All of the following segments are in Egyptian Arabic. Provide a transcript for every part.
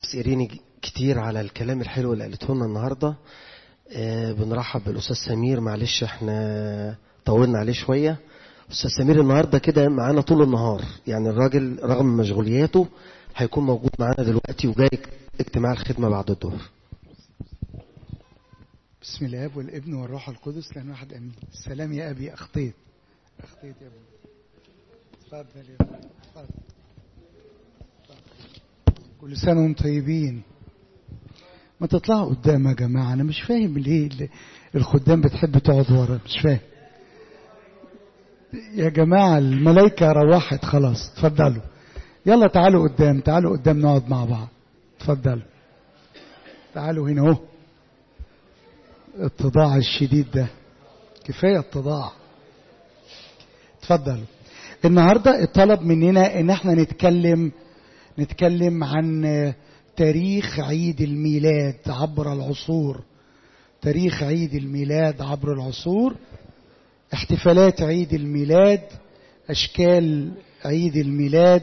القديس إيريني كتير على الكلام الحلو اللي قالته لنا النهاردة آه، بنرحب بالأستاذ سمير معلش احنا طولنا عليه شوية أستاذ سمير النهاردة كده معانا طول النهار يعني الراجل رغم مشغولياته هيكون موجود معانا دلوقتي وجاي اجتماع الخدمة بعد الظهر بسم الاب والابن والروح القدس لان واحد امين السلام يا ابي اخطيت اخطيت يا ابو اتفضل يا ابو اتفضل كل سنه وانتم طيبين ما تطلعوا قدام يا جماعه انا مش فاهم ليه ال- الخدام بتحب تقعد ورا مش فاهم يا جماعه الملائكه روحت خلاص اتفضلوا يلا تعالوا قدام تعالوا قدام نقعد مع بعض اتفضلوا تعالوا هنا اهو التضاع الشديد ده كفاية التضاع اتفضلوا النهاردة الطلب مننا ان احنا نتكلم نتكلم عن تاريخ عيد الميلاد عبر العصور تاريخ عيد الميلاد عبر العصور احتفالات عيد الميلاد اشكال عيد الميلاد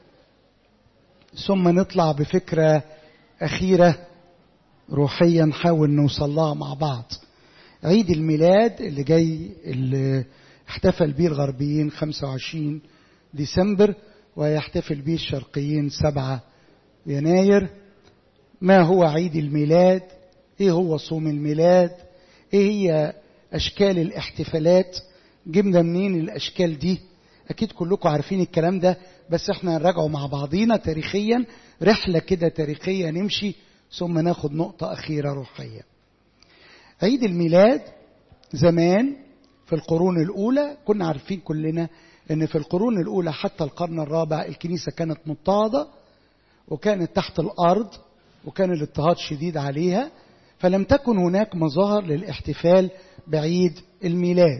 ثم نطلع بفكرة أخيرة روحيا نحاول نوصل لها مع بعض عيد الميلاد اللي جاي اللي احتفل به الغربيين 25 ديسمبر ويحتفل به الشرقيين 7 يناير ما هو عيد الميلاد ايه هو صوم الميلاد ايه هي اشكال الاحتفالات جبنا منين الاشكال دي اكيد كلكم عارفين الكلام ده بس احنا نراجعه مع بعضينا تاريخيا رحله كده تاريخيه نمشي ثم ناخد نقطه اخيره روحيه عيد الميلاد زمان في القرون الاولى كنا عارفين كلنا ان في القرون الاولى حتى القرن الرابع الكنيسه كانت مضطهده وكانت تحت الارض وكان الاضطهاد شديد عليها فلم تكن هناك مظاهر للاحتفال بعيد الميلاد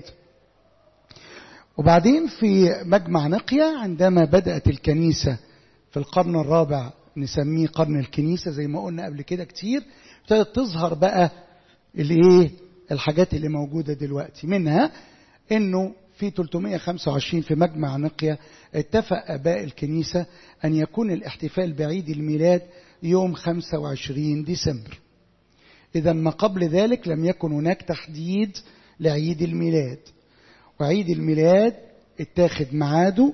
وبعدين في مجمع نقيا عندما بدأت الكنيسة في القرن الرابع نسميه قرن الكنيسة زي ما قلنا قبل كده كتير ابتدت تظهر بقى الايه الحاجات اللي موجودة دلوقتي منها انه في 325 في مجمع نقيا اتفق اباء الكنيسة ان يكون الاحتفال بعيد الميلاد يوم 25 ديسمبر اذا ما قبل ذلك لم يكن هناك تحديد لعيد الميلاد وعيد الميلاد اتاخد ميعاده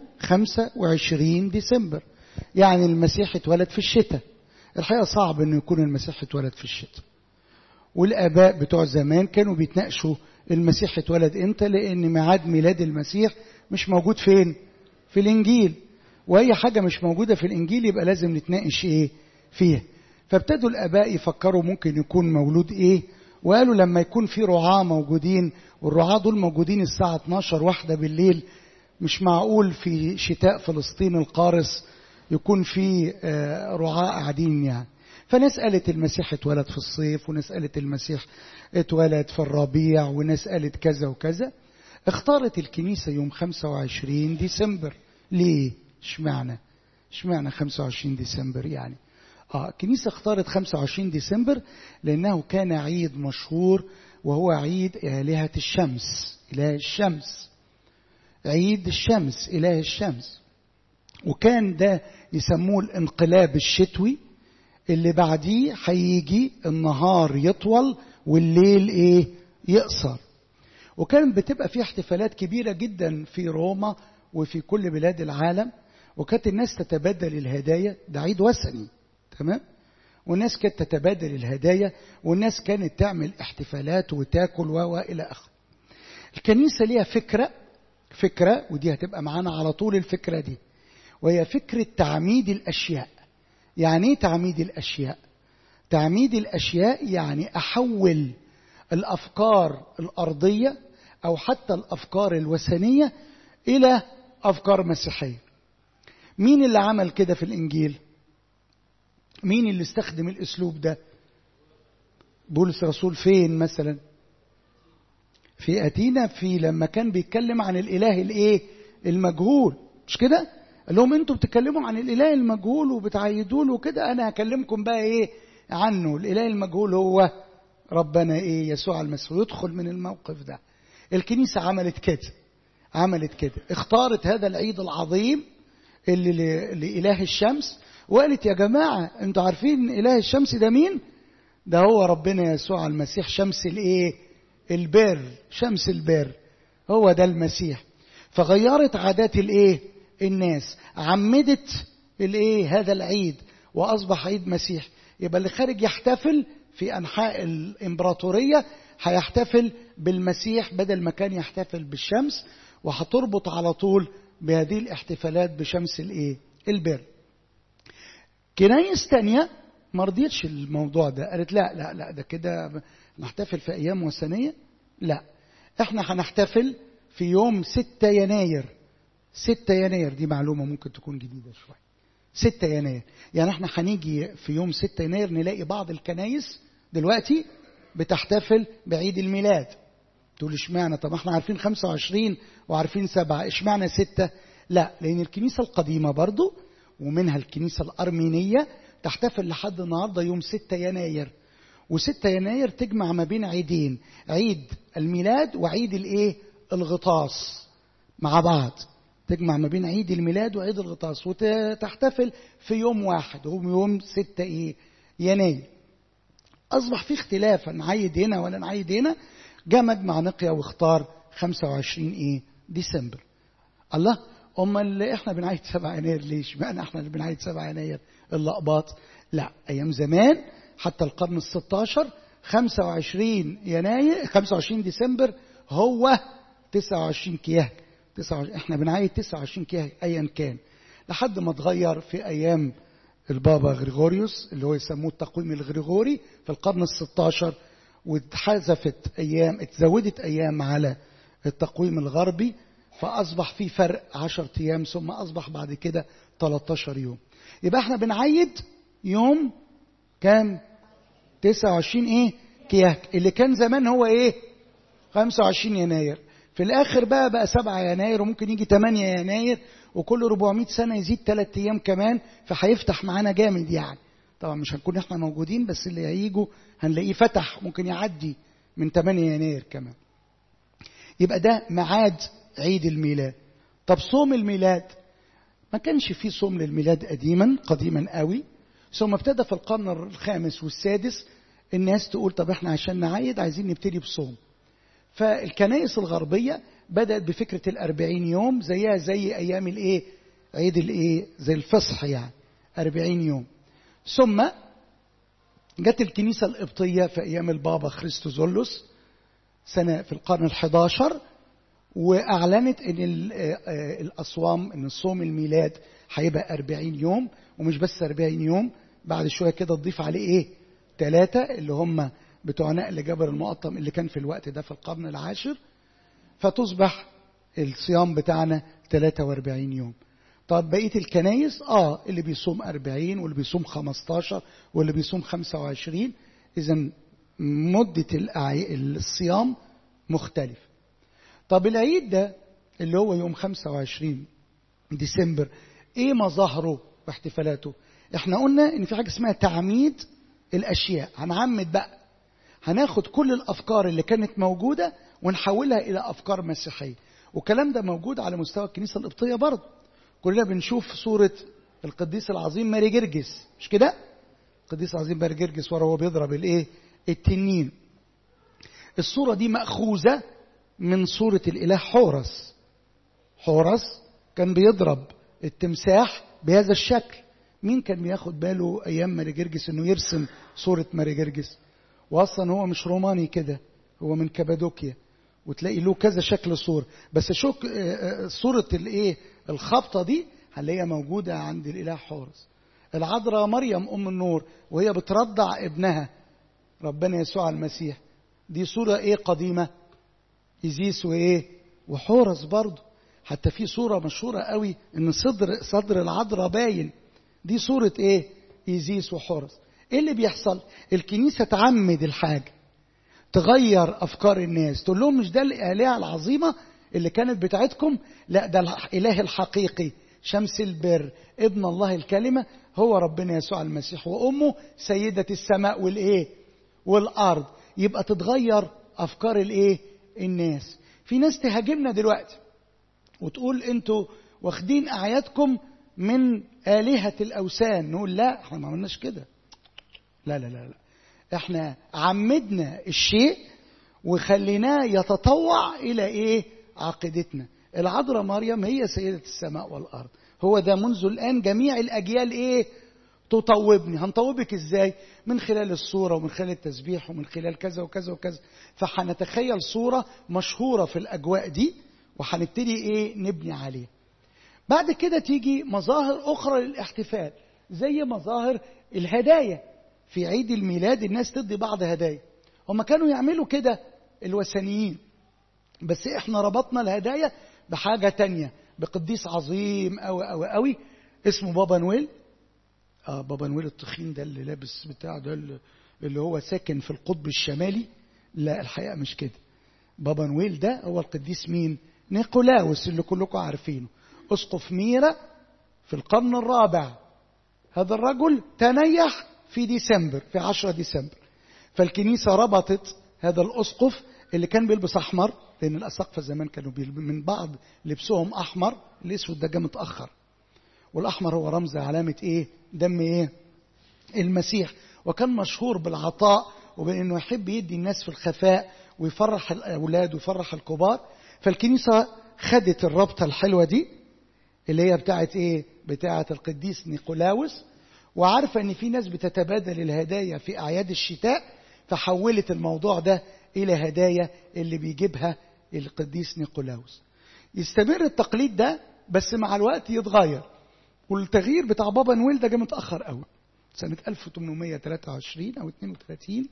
25 ديسمبر يعني المسيح اتولد في الشتاء الحقيقة صعب انه يكون المسيح اتولد في الشتاء والاباء بتوع زمان كانوا بيتناقشوا المسيح اتولد امتى لان ميعاد ميلاد المسيح مش موجود فين في الانجيل واي حاجه مش موجوده في الانجيل يبقى لازم نتناقش ايه فيها فابتدوا الاباء يفكروا ممكن يكون مولود ايه وقالوا لما يكون في رعاة موجودين والرعاة دول موجودين الساعة 12 واحدة بالليل مش معقول في شتاء فلسطين القارس يكون في آه، رعاة قاعدين يعني فناس قالت المسيح اتولد في الصيف وناس قالت المسيح اتولد في الربيع وناس قالت كذا وكذا اختارت الكنيسة يوم 25 ديسمبر ليه؟ اشمعنى؟ اشمعنى 25 ديسمبر يعني؟ اه الكنيسة اختارت 25 ديسمبر لأنه كان عيد مشهور وهو عيد آلهة الشمس إله الشمس عيد الشمس إله الشمس وكان ده يسموه الانقلاب الشتوي اللي بعديه هيجي النهار يطول والليل ايه يقصر وكان بتبقى في احتفالات كبيرة جدا في روما وفي كل بلاد العالم وكانت الناس تتبادل الهدايا ده عيد وثني تمام والناس كانت تتبادل الهدايا والناس كانت تعمل احتفالات وتاكل و و الى اخره الكنيسة ليها فكرة فكرة ودي هتبقى معانا على طول الفكرة دي وهي فكرة تعميد الأشياء يعني ايه تعميد الأشياء تعميد الأشياء يعني أحول الأفكار الأرضية أو حتى الأفكار الوثنية إلى أفكار مسيحية مين اللي عمل كده في الإنجيل مين اللي استخدم الأسلوب ده بولس رسول فين مثلا في أتينا في لما كان بيتكلم عن الإله الإيه المجهول مش كده قال لهم انتوا بتتكلموا عن الاله المجهول وبتعيدوا له كده انا هكلمكم بقى ايه عنه الاله المجهول هو ربنا ايه يسوع المسيح يدخل من الموقف ده الكنيسه عملت كده عملت كده اختارت هذا العيد العظيم اللي ل- لاله الشمس وقالت يا جماعة انتوا عارفين إله الشمس ده مين ده هو ربنا يسوع المسيح شمس الايه البر شمس البر هو ده المسيح فغيرت عادات الايه الناس عمدت الايه هذا العيد واصبح عيد مسيح يبقى اللي خارج يحتفل في انحاء الامبراطوريه هيحتفل بالمسيح بدل ما كان يحتفل بالشمس وهتربط على طول بهذه الاحتفالات بشمس الايه البر كنايس تانية ما رضيتش الموضوع ده قالت لا لا لا ده كده نحتفل في ايام وثنيه لا احنا هنحتفل في يوم 6 يناير 6 يناير دي معلومه ممكن تكون جديده شويه 6 يناير يعني احنا هنيجي في يوم 6 يناير نلاقي بعض الكنايس دلوقتي بتحتفل بعيد الميلاد تقول اشمعنى طب احنا عارفين 25 وعارفين سبعة اشمعنى ستة لا لان الكنيسة القديمة برضو ومنها الكنيسة الأرمينية تحتفل لحد النهاردة يوم 6 يناير و6 يناير تجمع ما بين عيدين عيد الميلاد وعيد الايه الغطاس مع بعض تجمع ما بين عيد الميلاد وعيد الغطاس وتحتفل في يوم واحد هو يوم 6 ايه يناير اصبح في اختلاف نعيد هنا ولا نعيد هنا جاء مجمع نقيا واختار 25 ايه ديسمبر الله امال احنا بنعيد 7 يناير ليش بقى احنا اللي بنعيد 7 يناير اللقباط لا ايام زمان حتى القرن ال 16 25 يناير 25 ديسمبر هو 29 كياك 29 احنا بنعيد 29 كياك ايا كان لحد ما اتغير في ايام البابا غريغوريوس اللي هو يسموه التقويم الغريغوري في القرن ال 16 واتحذفت ايام اتزودت ايام على التقويم الغربي فاصبح في فرق 10 ايام ثم اصبح بعد كده 13 يوم يبقى احنا بنعيد يوم كام 29 ايه كياك اللي كان زمان هو ايه 25 يناير في الاخر بقى بقى 7 يناير وممكن يجي 8 يناير وكل 400 سنه يزيد 3 ايام كمان فهيفتح معانا جامد يعني طبعا مش هنكون احنا موجودين بس اللي هيجوا هنلاقيه فتح ممكن يعدي من 8 يناير كمان يبقى ده ميعاد عيد الميلاد طب صوم الميلاد ما كانش فيه صوم للميلاد قديما قديما قوي ثم ابتدى في القرن الخامس والسادس الناس تقول طب احنا عشان نعيد عايزين نبتدي بصوم فالكنائس الغربية بدأت بفكرة الأربعين يوم زيها زي أيام الإيه عيد الإيه زي الفصح يعني أربعين يوم ثم جت الكنيسة القبطية في أيام البابا خريستوزولوس سنة في القرن الحداشر وأعلنت إن الأصوام إن صوم الميلاد هيبقى أربعين يوم ومش بس أربعين يوم بعد شوية كده تضيف عليه إيه ثلاثة اللي هم بتوع نقل جبل المقطم اللي كان في الوقت ده في القرن العاشر فتصبح الصيام بتاعنا 43 يوم طب بقية الكنايس اه اللي بيصوم 40 واللي بيصوم 15 واللي بيصوم 25 اذا مدة الصيام مختلف طب العيد ده اللي هو يوم 25 ديسمبر ايه مظاهره واحتفالاته احنا قلنا ان في حاجة اسمها تعميد الاشياء هنعمد بقى هناخد كل الافكار اللي كانت موجودة ونحولها الى افكار مسيحية والكلام ده موجود على مستوى الكنيسة القبطية برضه كلنا بنشوف صورة القديس العظيم ماري جرجس مش كده القديس العظيم ماري جرجس ورا هو بيضرب الايه التنين الصورة دي مأخوذة من صورة الإله حورس حورس كان بيضرب التمساح بهذا الشكل مين كان بياخد باله أيام ماري جرجس إنه يرسم صورة ماري جرجس وأصلا هو مش روماني كده هو من كابادوكيا وتلاقي له كذا شكل صور بس شوك صورة الايه الخبطة دي هنلاقيها موجودة عند الإله حورس العذراء مريم أم النور وهي بترضع ابنها ربنا يسوع المسيح دي صورة ايه قديمة إيزيس وايه وحورس برضه حتى في صورة مشهورة قوي ان صدر صدر العذراء باين دي صورة ايه إيزيس وحورس ايه اللي بيحصل الكنيسة تعمد الحاجة تغير افكار الناس تقول لهم مش ده الالهه العظيمه اللي كانت بتاعتكم لا ده الاله الحقيقي شمس البر ابن الله الكلمه هو ربنا يسوع المسيح وامه سيده السماء والايه والارض يبقى تتغير افكار الايه الناس في ناس تهاجمنا دلوقتي وتقول انتوا واخدين اعيادكم من آلهة الأوثان نقول لا احنا ما عملناش كده لا لا لا لا احنا عمدنا الشيء وخليناه يتطوع إلى إيه عقيدتنا العذراء مريم هي سيدة السماء والأرض هو ده منذ الآن جميع الأجيال إيه تطوبني هنطوبك إزاي من خلال الصورة ومن خلال التسبيح ومن خلال كذا وكذا وكذا فهنتخيل صورة مشهورة في الأجواء دي وهنبتدي إيه نبني عليها بعد كده تيجي مظاهر أخرى للاحتفال زي مظاهر الهدايا في عيد الميلاد الناس تدي بعض هدايا هم كانوا يعملوا كده الوثنيين بس احنا ربطنا الهدايا بحاجة تانية بقديس عظيم أوي أوي أوي اسمه بابا نويل اه بابا نويل التخين ده اللي لابس بتاع ده اللي هو ساكن في القطب الشمالي لا الحقيقة مش كده بابا نويل ده هو القديس مين نيقولاوس اللي كلكم عارفينه اسقف ميرا في القرن الرابع هذا الرجل تنيح في ديسمبر في 10 ديسمبر فالكنيسة ربطت هذا الأسقف اللي كان بيلبس أحمر لأن الأساقفة زمان كانوا من بعض لبسهم أحمر الأسود ده جه متأخر والأحمر هو رمز علامة إيه دم إيه المسيح وكان مشهور بالعطاء وبأنه يحب يدي الناس في الخفاء ويفرح الأولاد ويفرح الكبار فالكنيسة خدت الربطة الحلوة دي اللي هي بتاعت إيه بتاعت القديس نيقولاوس وعارفة ان في ناس بتتبادل الهدايا في اعياد الشتاء فحولت الموضوع ده الى هدايا اللي بيجيبها القديس نيقولاوس يستمر التقليد ده بس مع الوقت يتغير والتغيير بتاع بابا نويل ده جه متاخر قوي سنه 1823 او 32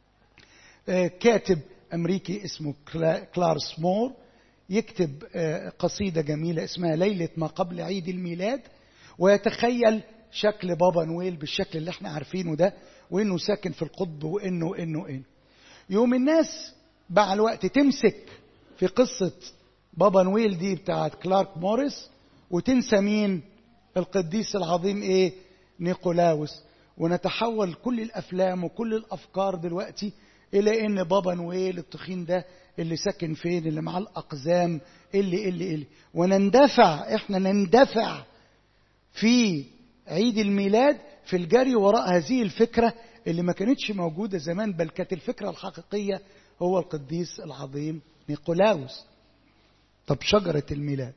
كاتب امريكي اسمه كلارس مور يكتب قصيده جميله اسمها ليله ما قبل عيد الميلاد ويتخيل شكل بابا نويل بالشكل اللي احنا عارفينه ده وانه ساكن في القطب وانه انه انه يوم الناس مع الوقت تمسك في قصة بابا نويل دي بتاعت كلارك موريس وتنسى مين القديس العظيم ايه نيقولاوس ونتحول كل الافلام وكل الافكار دلوقتي الى ان بابا نويل التخين ده اللي ساكن فين اللي معاه الاقزام اللي اللي اللي ونندفع احنا نندفع في عيد الميلاد في الجري وراء هذه الفكرة اللي ما كانتش موجودة زمان بل كانت الفكرة الحقيقية هو القديس العظيم نيقولاوس طب شجرة الميلاد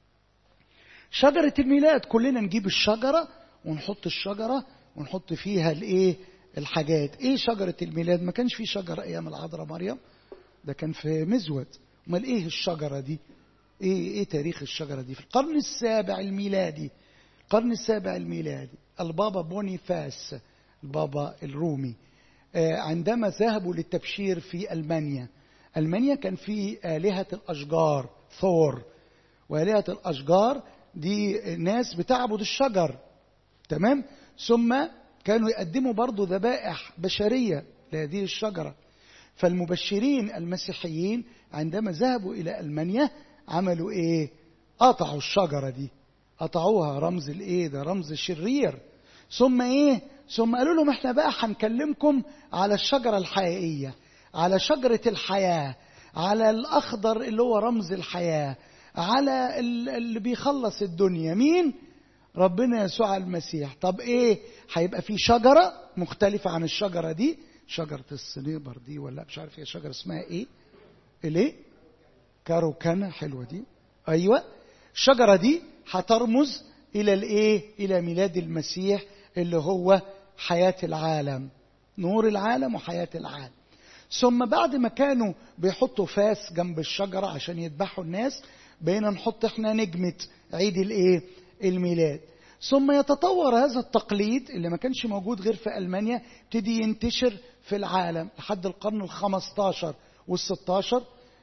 شجرة الميلاد كلنا نجيب الشجرة ونحط الشجرة ونحط فيها الايه الحاجات ايه شجرة الميلاد ما كانش في شجرة ايام العذراء مريم ده كان في مزود امال ايه الشجرة دي ايه ايه تاريخ الشجرة دي في القرن السابع الميلادي القرن السابع الميلادي البابا بونيفاس البابا الرومي عندما ذهبوا للتبشير في ألمانيا ألمانيا كان في آلهة الأشجار ثور وآلهة الأشجار دي ناس بتعبد الشجر تمام ثم كانوا يقدموا برضو ذبائح بشرية لهذه الشجرة فالمبشرين المسيحيين عندما ذهبوا إلى ألمانيا عملوا إيه قطعوا الشجرة دي قطعوها رمز الايه ده رمز شرير ثم ايه ثم قالوا لهم احنا بقى هنكلمكم على الشجره الحقيقيه على شجره الحياه على الاخضر اللي هو رمز الحياه على اللي بيخلص الدنيا مين ربنا يسوع المسيح طب ايه هيبقى في شجره مختلفه عن الشجره دي شجره الصنيبر دي ولا مش عارف هي شجره اسمها ايه الايه كاروكانا حلوه دي ايوه الشجره دي هترمز الى الايه الى ميلاد المسيح اللي هو حياه العالم نور العالم وحياه العالم ثم بعد ما كانوا بيحطوا فاس جنب الشجره عشان يذبحوا الناس بقينا نحط احنا نجمه عيد الايه الميلاد ثم يتطور هذا التقليد اللي ما كانش موجود غير في المانيا ابتدي ينتشر في العالم لحد القرن ال15 وال16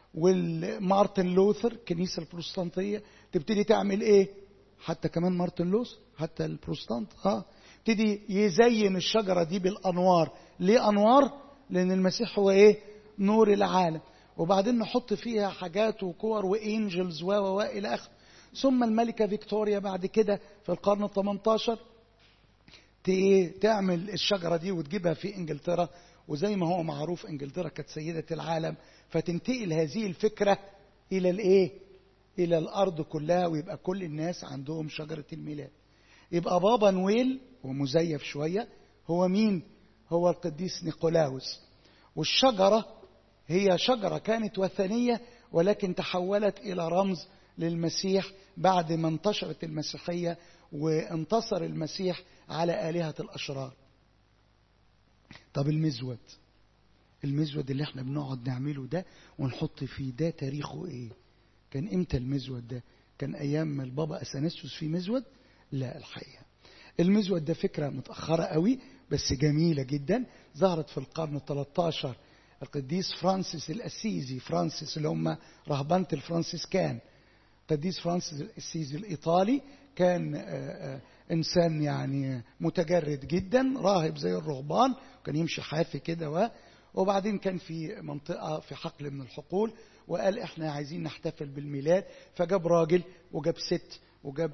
والمارتن لوثر الكنيسه البروتستانتيه تبتدي تعمل ايه حتى كمان مارتن لوثر حتى البروتستانت اه ابتدي يزين الشجره دي بالانوار ليه انوار لان المسيح هو ايه نور العالم وبعدين نحط فيها حاجات وكور وانجلز و و الى اخره ثم الملكه فيكتوريا بعد كده في القرن ال 18 تعمل الشجره دي وتجيبها في انجلترا وزي ما هو معروف انجلترا كانت سيده العالم فتنتقل هذه الفكره الى الايه؟ الى الارض كلها ويبقى كل الناس عندهم شجره الميلاد. يبقى بابا نويل ومزيف شوية هو مين هو القديس نيقولاوس والشجرة هي شجرة كانت وثنية ولكن تحولت إلى رمز للمسيح بعد ما انتشرت المسيحية وانتصر المسيح على آلهة الأشرار طب المزود المزود اللي احنا بنقعد نعمله ده ونحط فيه ده تاريخه ايه كان امتى المزود ده كان ايام البابا اثناسيوس في مزود لا الحقيقه المزود ده فكره متاخره قوي بس جميله جدا ظهرت في القرن ال 13 القديس فرانسيس الاسيزي فرانسيس اللي هم رهبنه الفرانسيسكان القديس فرانسيس الاسيزي الايطالي كان آآ آآ انسان يعني متجرد جدا راهب زي الرهبان كان يمشي حافي كده و وبعدين كان في منطقة في حقل من الحقول وقال احنا عايزين نحتفل بالميلاد فجاب راجل وجاب ست وجاب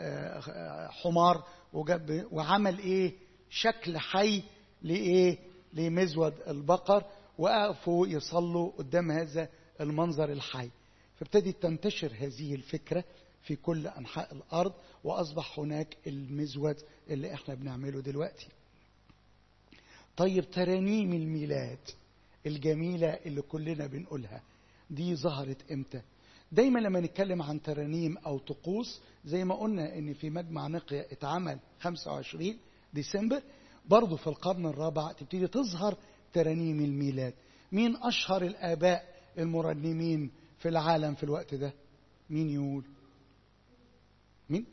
حمار وجاب وعمل ايه شكل حي لايه لمزود البقر وقفوا يصلوا قدام هذا المنظر الحي فابتدت تنتشر هذه الفكرة في كل أنحاء الأرض وأصبح هناك المزود اللي احنا بنعمله دلوقتي طيب ترانيم الميلاد الجميلة اللي كلنا بنقولها دي ظهرت امتى دايما لما نتكلم عن ترانيم او طقوس زي ما قلنا ان في مجمع نقيا اتعمل 25 ديسمبر برضه في القرن الرابع تبتدي تظهر ترانيم الميلاد مين اشهر الاباء المرنمين في العالم في الوقت ده مين يقول مين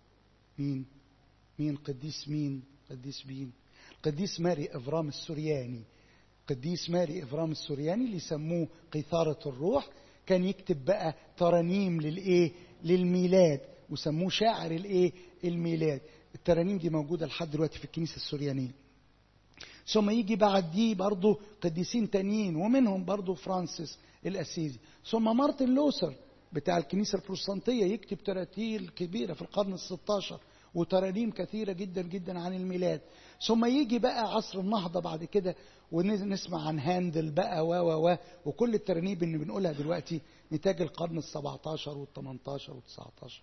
مين مين قديس مين قديس مين قديس ماري إفرام السورياني قديس ماري إفرام السورياني اللي يسموه قيثارة الروح كان يكتب بقى ترانيم للإيه للميلاد وسموه شاعر الإيه الميلاد الترانيم دي موجودة لحد دلوقتي في الكنيسة السوريانية ثم يجي بعد دي برضه قديسين تانيين ومنهم برضه فرانسيس الأسيزي ثم مارتن لوثر بتاع الكنيسة البروتستانتية يكتب تراتيل كبيرة في القرن الستاشر وترانيم كثيرة جدا جدا عن الميلاد ثم يجي بقى عصر النهضة بعد كده ونسمع عن هاندل بقى و و و وكل الترانيم اللي بنقولها دلوقتي نتاج القرن ال 17 وال 18 وال 19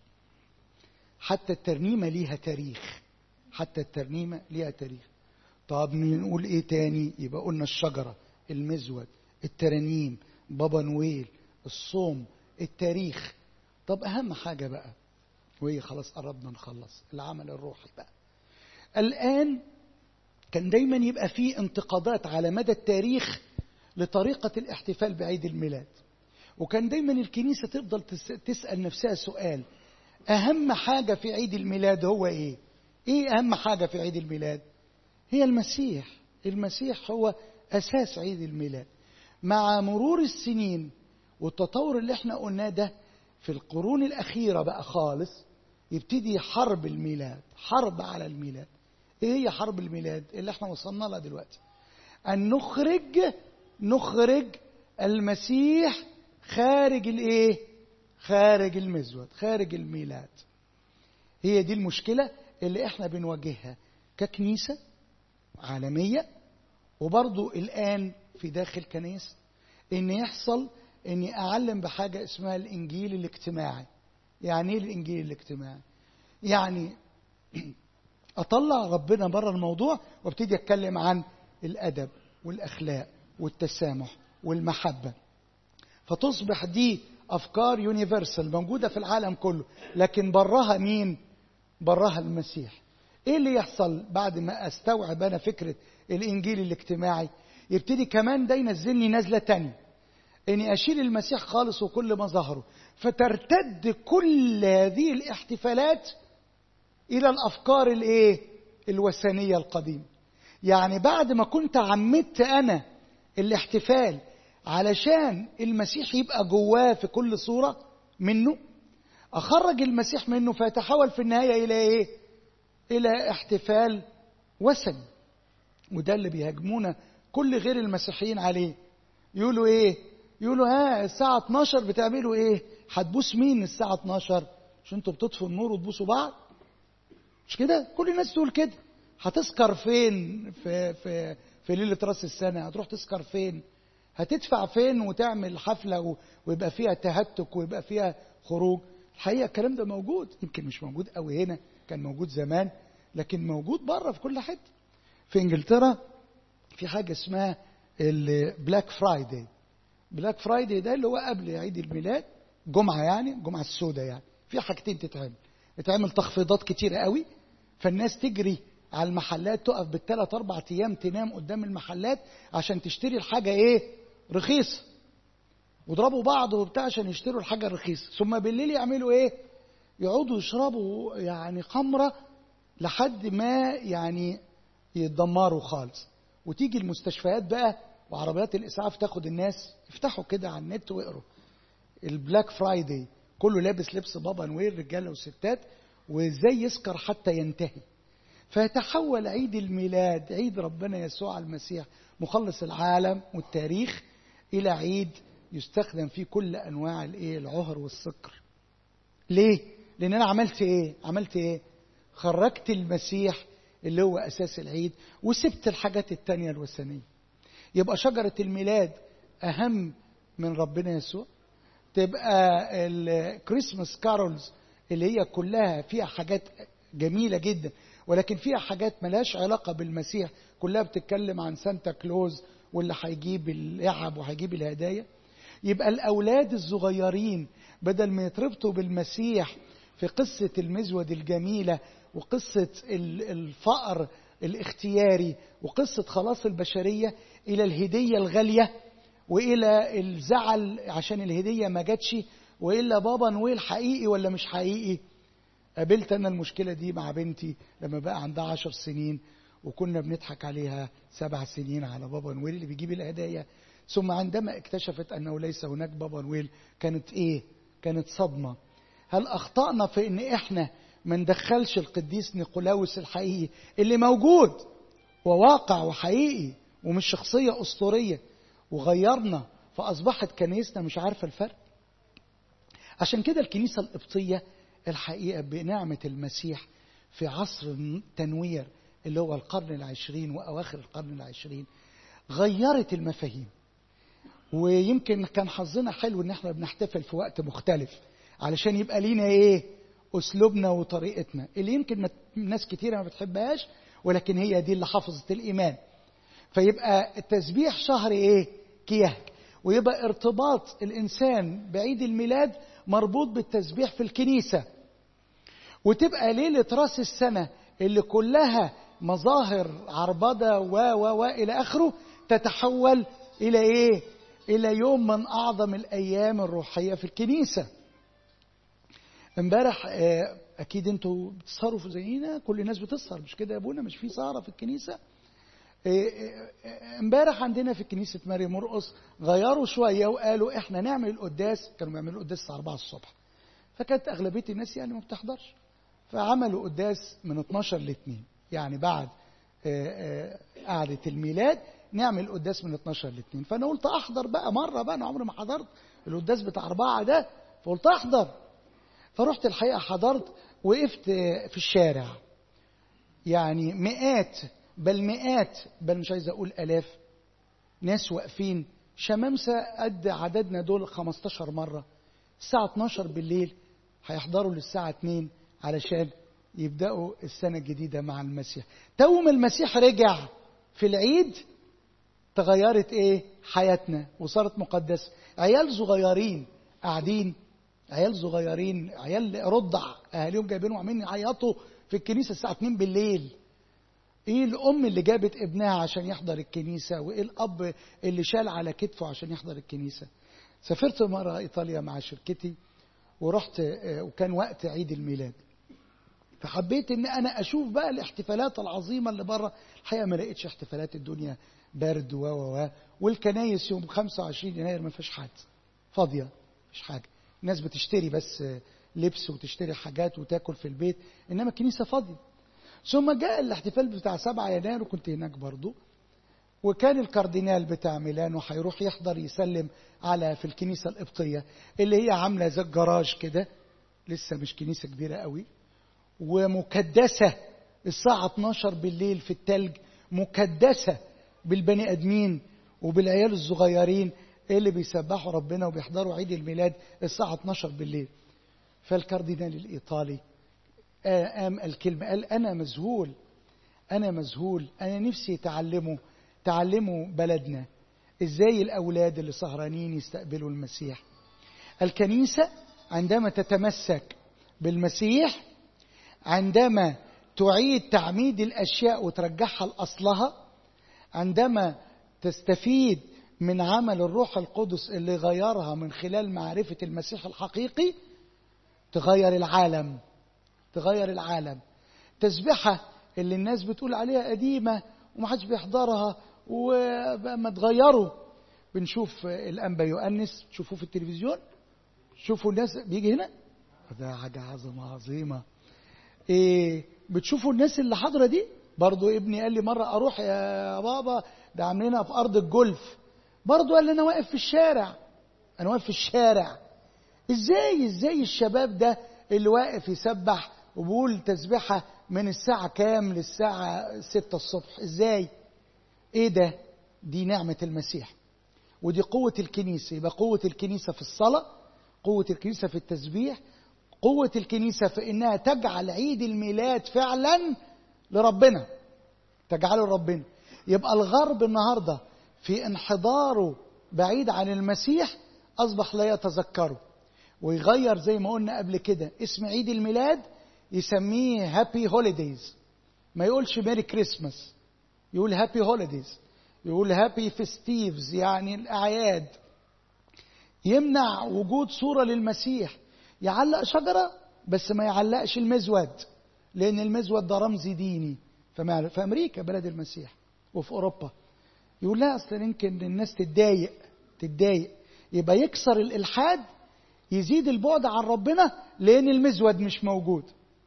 حتى الترنيمة ليها تاريخ حتى الترنيمة ليها تاريخ طب نقول ايه تاني يبقى قلنا الشجرة المزود الترانيم بابا نويل الصوم التاريخ طب اهم حاجة بقى وهي خلاص قربنا نخلص العمل الروحي بقى الآن كان دايما يبقى فيه انتقادات على مدى التاريخ لطريقة الاحتفال بعيد الميلاد وكان دايما الكنيسة تفضل تسأل نفسها سؤال أهم حاجة في عيد الميلاد هو إيه؟ إيه أهم حاجة في عيد الميلاد؟ هي المسيح المسيح هو أساس عيد الميلاد مع مرور السنين والتطور اللي احنا قلناه ده في القرون الأخيرة بقى خالص يبتدي حرب الميلاد حرب على الميلاد ايه هي حرب الميلاد اللي احنا وصلنا لها دلوقتي ان نخرج نخرج المسيح خارج الايه خارج المزود خارج الميلاد هي دي المشكلة اللي احنا بنواجهها ككنيسة عالمية وبرضو الآن في داخل كنيسة ان يحصل اني اعلم بحاجة اسمها الانجيل الاجتماعي يعني ايه الانجيل الاجتماعي يعني اطلع ربنا بره الموضوع وابتدي اتكلم عن الادب والاخلاق والتسامح والمحبه فتصبح دي افكار يونيفرسال موجوده في العالم كله لكن براها مين براها المسيح ايه اللي يحصل بعد ما استوعب انا فكره الانجيل الاجتماعي يبتدي كمان ده ينزلني نزله تانية اني اشيل المسيح خالص وكل مظاهره فترتد كل هذه الاحتفالات الى الافكار الايه الوثنيه القديمه يعني بعد ما كنت عمدت انا الاحتفال علشان المسيح يبقى جواه في كل صوره منه اخرج المسيح منه فيتحول في النهايه الى ايه الى احتفال وثني وده اللي بيهاجمونا كل غير المسيحيين عليه يقولوا ايه يقولوا ها الساعة 12 بتعملوا ايه هتبوس مين الساعة 12 مش انتوا بتطفوا النور وتبوسوا بعض مش كده كل الناس تقول كده هتسكر فين في في في ليلة راس السنة هتروح تسكر فين هتدفع فين وتعمل حفلة ويبقى فيها تهتك ويبقى فيها خروج الحقيقة الكلام ده موجود يمكن مش موجود قوي هنا كان موجود زمان لكن موجود بره في كل حته في انجلترا في حاجه اسمها البلاك فرايداي بلاك فرايداي ده اللي هو قبل عيد الميلاد جمعه يعني الجمعه السوداء يعني في حاجتين تتعمل اتعمل تخفيضات كتيره قوي فالناس تجري على المحلات تقف بالثلاث اربع ايام تنام قدام المحلات عشان تشتري الحاجه ايه رخيصه وضربوا بعض وبتاع عشان يشتروا الحاجه الرخيصه ثم بالليل يعملوا ايه يقعدوا يشربوا يعني خمره لحد ما يعني يتدمروا خالص وتيجي المستشفيات بقى وعربيات الاسعاف تاخد الناس افتحوا كده على النت واقروا البلاك فرايداي كله لابس لبس بابا نوير رجاله وستات وازاي يسكر حتى ينتهي فيتحول عيد الميلاد عيد ربنا يسوع المسيح مخلص العالم والتاريخ الى عيد يستخدم فيه كل انواع الايه العهر والسكر ليه لان انا عملت ايه عملت ايه خرجت المسيح اللي هو اساس العيد وسبت الحاجات التانية الوثنيه يبقى شجره الميلاد اهم من ربنا يسوع تبقى الكريسماس كارولز اللي هي كلها فيها حاجات جميلة جدا ولكن فيها حاجات ملهاش علاقة بالمسيح كلها بتتكلم عن سانتا كلوز واللي هيجيب اللعب وهيجيب الهدايا يبقى الأولاد الصغيرين بدل ما يتربطوا بالمسيح في قصة المزود الجميلة وقصة الفقر الاختياري وقصة خلاص البشرية إلى الهدية الغالية والى الزعل عشان الهديه ما جاتش والا بابا نويل حقيقي ولا مش حقيقي قابلت انا المشكله دي مع بنتي لما بقى عندها عشر سنين وكنا بنضحك عليها سبع سنين على بابا نويل اللي بيجيب الهدايا ثم عندما اكتشفت انه ليس هناك بابا نويل كانت ايه كانت صدمه هل اخطانا في ان احنا ما ندخلش القديس نيقولاوس الحقيقي اللي موجود وواقع وحقيقي ومش شخصيه اسطوريه وغيرنا فأصبحت كنيسنا مش عارفة الفرق عشان كده الكنيسة القبطية الحقيقة بنعمة المسيح في عصر التنوير اللي هو القرن العشرين وأواخر القرن العشرين غيرت المفاهيم ويمكن كان حظنا حلو ان احنا بنحتفل في وقت مختلف علشان يبقى لينا ايه اسلوبنا وطريقتنا اللي يمكن ناس كتيرة ما بتحبهاش ولكن هي دي اللي حافظت الايمان فيبقى التسبيح شهر ايه كيهك ويبقى ارتباط الانسان بعيد الميلاد مربوط بالتسبيح في الكنيسه وتبقى ليله راس السنه اللي كلها مظاهر عربده و و و الى اخره تتحول الى ايه الى يوم من اعظم الايام الروحيه في الكنيسه امبارح اكيد انتوا بتسهروا في زينا كل الناس بتسهر مش كده يا ابونا مش في سهره في الكنيسه امبارح عندنا في كنيسة ماري مرقص غيروا شوية وقالوا احنا نعمل القداس كانوا بيعملوا القداس الساعة 4 الصبح فكانت أغلبية الناس يعني ما بتحضرش فعملوا قداس من 12 ل 2 يعني بعد قعدة الميلاد نعمل قداس من 12 ل 2 فأنا قلت أحضر بقى مرة بقى أنا عمري ما حضرت القداس بتاع أربعة ده فقلت أحضر فرحت الحقيقة حضرت وقفت في الشارع يعني مئات بل مئات بل مش عايز اقول الاف ناس واقفين شمامسه قد عددنا دول 15 مره الساعه 12 بالليل هيحضروا للساعه 2 علشان يبداوا السنه الجديده مع المسيح تو ما المسيح رجع في العيد تغيرت ايه حياتنا وصارت مقدسه عيال صغيرين قاعدين عيال صغيرين عيال رضع اهاليهم جايبينهم عاملين يعيطوا في الكنيسه الساعه 2 بالليل ايه الام اللي جابت ابنها عشان يحضر الكنيسه وايه الاب اللي شال على كتفه عشان يحضر الكنيسه سافرت مره ايطاليا مع شركتي ورحت وكان وقت عيد الميلاد فحبيت ان انا اشوف بقى الاحتفالات العظيمه اللي بره الحقيقه ما لقيتش احتفالات الدنيا برد و و والكنايس يوم 25 يناير ما فيش حد فاضيه مفيش حاجه الناس بتشتري بس لبس وتشتري حاجات وتاكل في البيت انما الكنيسه فاضيه ثم جاء الاحتفال بتاع 7 يناير وكنت هناك برضو وكان الكاردينال بتاع ميلانو هيروح يحضر يسلم على في الكنيسة القبطية اللي هي عاملة زي الجراج كده لسه مش كنيسة كبيرة قوي ومكدسة الساعة 12 بالليل في التلج مكدسة بالبني آدمين وبالعيال الصغيرين اللي بيسبحوا ربنا وبيحضروا عيد الميلاد الساعة 12 بالليل فالكاردينال الإيطالي قام الكلمة قال أنا مذهول أنا مذهول أنا نفسي يتعلموا تعلموا بلدنا إزاي الأولاد اللي سهرانين يستقبلوا المسيح الكنيسة عندما تتمسك بالمسيح عندما تعيد تعميد الأشياء وترجعها لأصلها عندما تستفيد من عمل الروح القدس اللي غيرها من خلال معرفة المسيح الحقيقي تغير العالم تغير العالم تسبحة اللي الناس بتقول عليها قديمة ومحدش بيحضرها وما تغيروا بنشوف الأنبا يؤنس تشوفوه في التلفزيون شوفوا الناس بيجي هنا ده حاجة عظمة عظيمة إيه بتشوفوا الناس اللي حاضرة دي برضو ابني قال لي مرة أروح يا بابا ده عاملينها في أرض الجولف برضو قال لي أنا واقف في الشارع أنا واقف في الشارع إزاي إزاي الشباب ده اللي واقف يسبح وبيقول تسبحة من الساعة كام للساعة ستة الصبح إزاي إيه ده دي نعمة المسيح ودي قوة الكنيسة يبقى قوة الكنيسة في الصلاة قوة الكنيسة في التسبيح قوة الكنيسة في إنها تجعل عيد الميلاد فعلا لربنا تجعله لربنا يبقى الغرب النهاردة في انحداره بعيد عن المسيح أصبح لا يتذكره ويغير زي ما قلنا قبل كده اسم عيد الميلاد يسميه هابي هوليديز ما يقولش ميري كريسماس يقول هابي هوليديز يقول هابي فيستيفز يعني الأعياد يمنع وجود صورة للمسيح يعلق شجرة بس ما يعلقش المزود لأن المزود ده رمز ديني في أمريكا بلد المسيح وفي أوروبا يقول لا أصلا يمكن الناس تتضايق تتضايق يبقى يكسر الإلحاد يزيد البعد عن ربنا لأن المزود مش موجود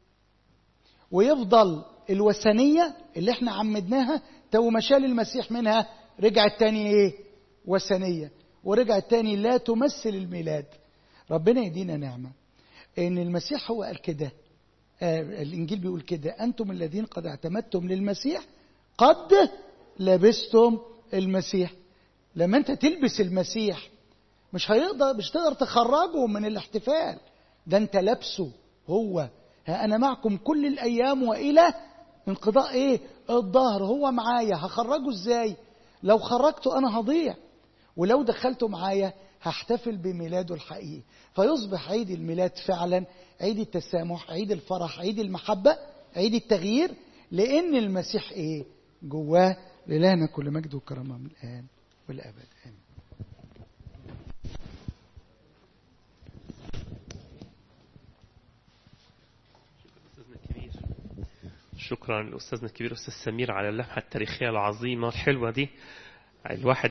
ويفضل الوثنية اللي احنا عمدناها تو ما شال المسيح منها رجعت تاني ايه وثنية ورجعت تاني لا تمثل الميلاد ربنا يدينا نعمة ان المسيح هو قال كده آه الانجيل بيقول كده انتم الذين قد اعتمدتم للمسيح قد لبستم المسيح لما انت تلبس المسيح مش هيقدر مش تقدر تخرجه من الاحتفال ده انت لابسه هو ها انا معكم كل الايام والى انقضاء ايه الظهر هو معايا هخرجه ازاي لو خرجته انا هضيع ولو دخلته معايا هحتفل بميلاده الحقيقي فيصبح عيد الميلاد فعلا عيد التسامح عيد الفرح عيد المحبة عيد التغيير لأن المسيح إيه جواه لإلهنا كل مجد وكرامة من الآن والأبد آمين شكرا لأستاذنا الكبير أستاذ سمير على اللمحة التاريخية العظيمة الحلوة دي الواحد